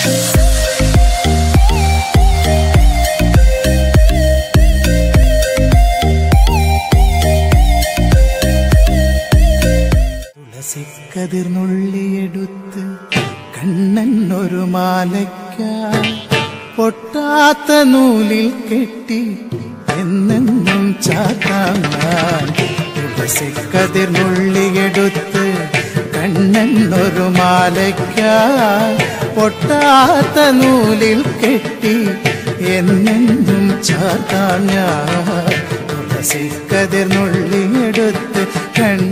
തുളസിക്കതിർന്നുള്ളിയെടുത്ത് കണ്ണൻ ഒരു മാലയ്ക്കായി പൊട്ടാത്ത നൂലിൽ കെട്ടി എന്നെന്നും ചാത്താൻ തുളസിക്കതിർന്നുള്ളിയെടുത്ത് കണ്ണൻ ഒരു മാലയ്ക്കായി പൊട്ടാത്ത നൂലിൽ കെട്ടി എന്നെന്നും ചാത്താൻ ഞാൻ തുളസിക്കതിർന്നുള്ളിയെടുത്ത് കണ്ണൻ